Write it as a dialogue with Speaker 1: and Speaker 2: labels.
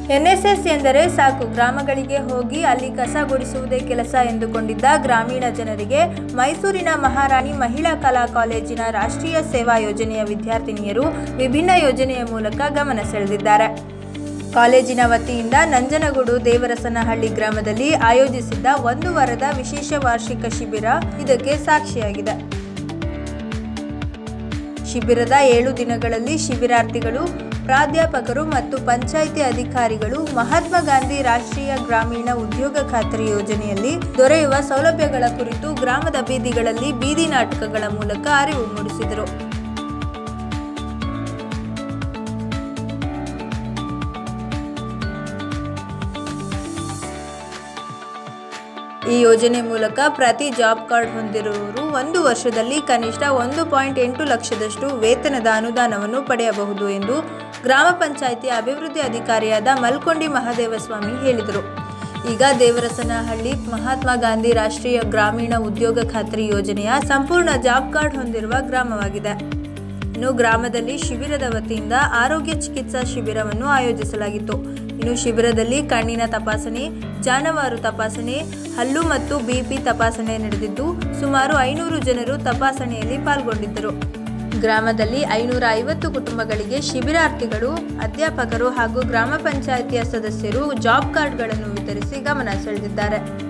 Speaker 1: NSS ಎಂದರೆ ಸಾಕು ಗ್ರಾಮಗಳಿಗೆ ಹೋಗಿ ಅಲ್ಲಿ ಕಸ ಗುಡಿಸುವುದೇ ಕೆಲಸ ಎಂದುಕೊಂಡಿದ್ದ ಗ್ರಾಮೀಣ ಜನರಿಗೆ ಮೈಸೂರಿನ ಮಹಾರಾಣಿ ಮಹಿಳಾ ಕಲಾ ಕಾಲೇಜಿನ ರಾಷ್ಟ್ರೀಯ ಸೇವಾ ಯೋಜನೆಯ ವಿದ್ಯಾರ್ಥಿನಿಯರು ವಿಭಿನ್ನ ಯೋಜನೆಯ ಮೂಲಕ ಗಮನ ಸೆಳೆದಿದ್ದಾರೆ ಕಾಲೇಜಿನ ವತಿಯಿಂದ ನಂಜನಗೂಡು ದೇವರಸನಹಳ್ಳಿ ಗ್ರಾಮದಲ್ಲಿ ಆಯೋಜಿಸಿದ್ದ ಒಂದು ವಾರದ ವಿಶೇಷ ವಾರ್ಷಿಕ ಶಿಬಿರ ಇದಕ್ಕೆ ಸಾಕ್ಷಿಯಾಗಿದೆ ಶಿಬಿರದ ಏಳು ದಿನಗಳಲ್ಲಿ ಶಿಬಿರಾರ್ಥಿಗಳು ಪ್ರಾಧ್ಯಾಪಕರು ಮತ್ತು ಪಂಚಾಯಿತಿ ಅಧಿಕಾರಿಗಳು ಮಹಾತ್ಮ ಗಾಂಧಿ ರಾಷ್ಟ್ರೀಯ ಗ್ರಾಮೀಣ ಉದ್ಯೋಗ ಖಾತರಿ ಯೋಜನೆಯಲ್ಲಿ ದೊರೆಯುವ ಸೌಲಭ್ಯಗಳ ಕುರಿತು ಗ್ರಾಮದ ಬೀದಿಗಳಲ್ಲಿ ಬೀದಿ ನಾಟಕಗಳ ಮೂಲಕ ಅರಿವು ಮೂಡಿಸಿದರು ಈ ಯೋಜನೆ ಮೂಲಕ ಪ್ರತಿ ಜಾಬ್ ಕಾರ್ಡ್ ಹೊಂದಿರುವವರು ಒಂದು ವರ್ಷದಲ್ಲಿ ಕನಿಷ್ಠ ಒಂದು ಪಾಯಿಂಟ್ ಎಂಟು ಲಕ್ಷದಷ್ಟು ವೇತನದ ಅನುದಾನವನ್ನು ಪಡೆಯಬಹುದು ಎಂದು ಗ್ರಾಮ ಪಂಚಾಯಿತಿ ಅಭಿವೃದ್ಧಿ ಅಧಿಕಾರಿಯಾದ ಮಲ್ಕೊಂಡಿ ಮಹದೇವಸ್ವಾಮಿ ಹೇಳಿದರು ಈಗ ದೇವರಸನಹಳ್ಳಿ ಮಹಾತ್ಮ ಗಾಂಧಿ ರಾಷ್ಟ್ರೀಯ ಗ್ರಾಮೀಣ ಉದ್ಯೋಗ ಖಾತ್ರಿ ಯೋಜನೆಯ ಸಂಪೂರ್ಣ ಜಾಬ್ ಕಾರ್ಡ್ ಹೊಂದಿರುವ ಗ್ರಾಮವಾಗಿದೆ ಇನ್ನು ಗ್ರಾಮದಲ್ಲಿ ಶಿಬಿರದ ವತಿಯಿಂದ ಆರೋಗ್ಯ ಚಿಕಿತ್ಸಾ ಶಿಬಿರವನ್ನು ಆಯೋಜಿಸಲಾಗಿತ್ತು ಇನ್ನು ಶಿಬಿರದಲ್ಲಿ ಕಣ್ಣಿನ ತಪಾಸಣೆ ಜಾನುವಾರು ತಪಾಸಣೆ ಹಲ್ಲು ಮತ್ತು ಬಿಪಿ ತಪಾಸಣೆ ನಡೆದಿದ್ದು ಸುಮಾರು ಐನೂರು ಜನರು ತಪಾಸಣೆಯಲ್ಲಿ ಪಾಲ್ಗೊಂಡಿದ್ದರು ಗ್ರಾಮದಲ್ಲಿ ಐನೂರ ಐವತ್ತು ಕುಟುಂಬಗಳಿಗೆ ಶಿಬಿರಾರ್ಥಿಗಳು ಅಧ್ಯಾಪಕರು ಹಾಗೂ ಗ್ರಾಮ ಪಂಚಾಯಿತಿಯ ಸದಸ್ಯರು ಜಾಬ್ ಕಾರ್ಡ್ಗಳನ್ನು ವಿತರಿಸಿ ಗಮನ ಸೆಳೆದಿದ್ದಾರೆ